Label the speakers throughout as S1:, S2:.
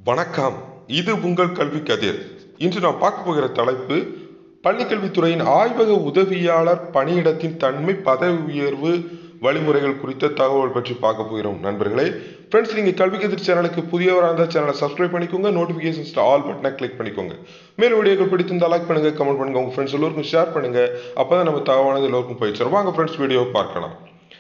S1: வணக்கம் இது உங்கள் கல்வி கதிர் இன்று நாம் பார்க்க போகிற தலைப்பு பள்ளிக்கல்வித்துறையின் ஆய்வக உதவியாளர் பணியிடத்தின் தன்மை பதவி உயர்வு வழிமுறைகள் குறித்த தகவல் பற்றி பார்க்க போகிறோம் நண்பர்களே ஃப்ரெண்ட்ஸ் நீங்கள் கல்வி கதிர் சேனலுக்கு புதியவராக இருந்தால் சேனலை சப்ஸ்கிரைப் பண்ணிக்கோங்க நோட்டிஃபிகேஷன்ஸ் ஆல் பட்டனை கிளிக் பண்ணிக்கோங்க மேலும் வீடியோக்கள் பிடித்திருந்தால் லைக் பண்ணுங்க கமெண்ட் பண்ணுங்க உங்கள் ஃப்ரெண்ட்ஸ் எல்லோருக்கும் ஷேர் பண்ணுங்க அப்பதான் நம்ம தகவலானது எல்லோருக்கும் போய் சேரும் வாங்க ஃப்ரெண்ட்ஸ் வீடியோ பார்க்கலாம்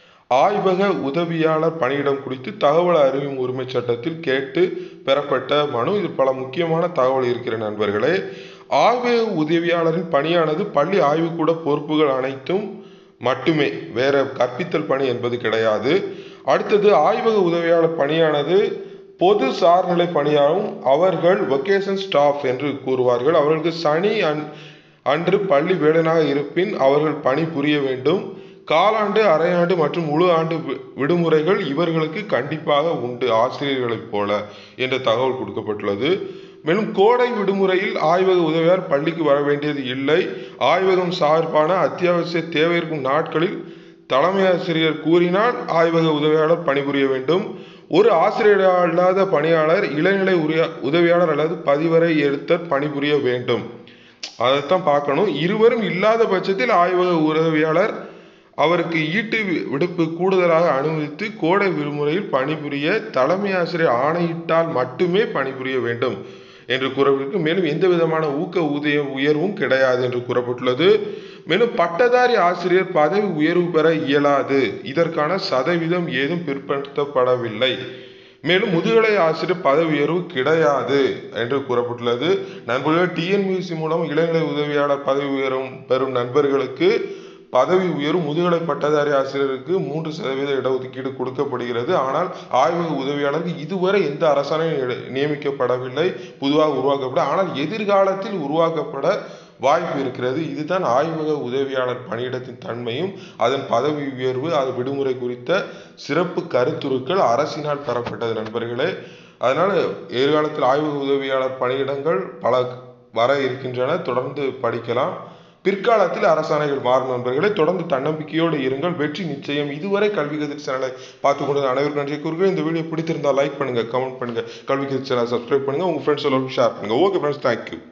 S1: ஆய்வக உதவியாளர் பணியிடம் குறித்து தகவல் அறியும் உரிமை சட்டத்தில் கேட்டு பெறப்பட்ட மனு இது பல முக்கியமான தகவல் இருக்கிற நண்பர்களே ஆய்வக உதவியாளரின் பணியானது பள்ளி ஆய்வுக்கூட பொறுப்புகள் அனைத்தும் மட்டுமே வேற கற்பித்தல் பணி என்பது கிடையாது அடுத்தது ஆய்வக உதவியாளர் பணியானது பொது சார்நிலை பணியாகும் அவர்கள் வொகேஷன் ஸ்டாஃப் என்று கூறுவார்கள் அவர்களுக்கு சனி அன் அன்று பள்ளி வேடனாக இருப்பின் அவர்கள் பணி புரிய வேண்டும் காலாண்டு அரையாண்டு மற்றும் முழு ஆண்டு வி- விடுமுறைகள் இவர்களுக்கு கண்டிப்பாக உண்டு ஆசிரியர்களைப் போல என்ற தகவல் கொடுக்கப்பட்டுள்ளது மேலும் கோடை விடுமுறையில் ஆய்வக உதவியார் பள்ளிக்கு வர வேண்டியது இல்லை ஆய்வகம் சார்பான அத்தியாவசிய தேவை இருக்கும் நாட்களில் தலைமை ஆசிரியர் கூறினால் ஆய்வக உதவியாளர் பணிபுரிய வேண்டும் ஒரு ஆசிரியர் அல்லாத பணியாளர் இளநிலை உரிய உதவியாளர் அல்லது பதிவரை எடுத்தர் பணிபுரிய வேண்டும் அதைத்தான் பார்க்கணும் இருவரும் இல்லாத பட்சத்தில் ஆய்வக உதவியாளர் அவருக்கு ஈட்டு வி- விடுப்பு கூடுதலாக அனுமதித்து கோடை விடுமுறையில் பணிபுரிய தலைமை ஆசிரியர் ஆணையிட்டால் மட்டுமே பணிபுரிய வேண்டும் என்று கூறப்பட்டிருக்கு மேலும் எந்த விதமான ஊக்க ஊதிய உயர்வும் கிடையாது என்று கூறப்பட்டுள்ளது மேலும் பட்டதாரி ஆசிரியர் பதவி உயர்வு பெற இயலாது இதற்கான சதவீதம் ஏதும் பிற்படுத்தப்படவில்லை மேலும் முதுகலை ஆசிரியர் பதவி உயர்வு கிடையாது என்று கூறப்பட்டுள்ளது நண்பர்கள் டிஎன்பிசி மூலம் இளநிலை உதவியாளர் பதவி உயரும் பெறும் நண்பர்களுக்கு பதவி உயர்வு முதுகலை பட்டதாரி ஆசிரியருக்கு மூன்று சதவீத இடஒதுக்கீடு கொடுக்கப்படுகிறது ஆனால் ஆய்வக உதவியாளருக்கு இதுவரை எந்த அரசாணையும் நிய- நியமிக்கப்படவில்லை புதுவாக உருவாக்கப்பட ஆனால் எதிர்காலத்தில் உருவாக்கப்பட வாய்ப்பு இருக்கிறது இதுதான் ஆய்வக உதவியாளர் பணியிடத்தின் தன்மையும் அதன் பதவி உயர்வு அது விடுமுறை குறித்த சிறப்பு கருத்துருக்கள் அரசினால் பெறப்பட்டது நண்பர்களே அதனால எதிர்காலத்தில் ஆய்வக உதவியாளர் பணியிடங்கள் பல வர இருக்கின்றன தொடர்ந்து படிக்கலாம் பிற்காலத்தில் அரசாணைகள் மாறும் நண்பர்களே தொடர்ந்து தன்னம்பிக்கையோடு இருங்கள் வெற்றி நிச்சயம் இதுவரை கல்வி கதிர் சேனலை பார்த்து கொண்டு அனைவருக்கும் நன்றி கூறுகிறேன் இந்த வீடியோ பிடித்திருந்தால் லைக் பண்ணுங்க கமெண்ட் பண்ணுங்க கல்வி கதிர் சேனலை சப்ஸ்கிரைப் பண்ணுங்க உங்க ஃப்ரெண்ட்ஸ் எல்லாருக்கும் ஷேர் பண்ணுங்க ஓகே ஃப்ரெண்ட்ஸ் தேங்க்யூ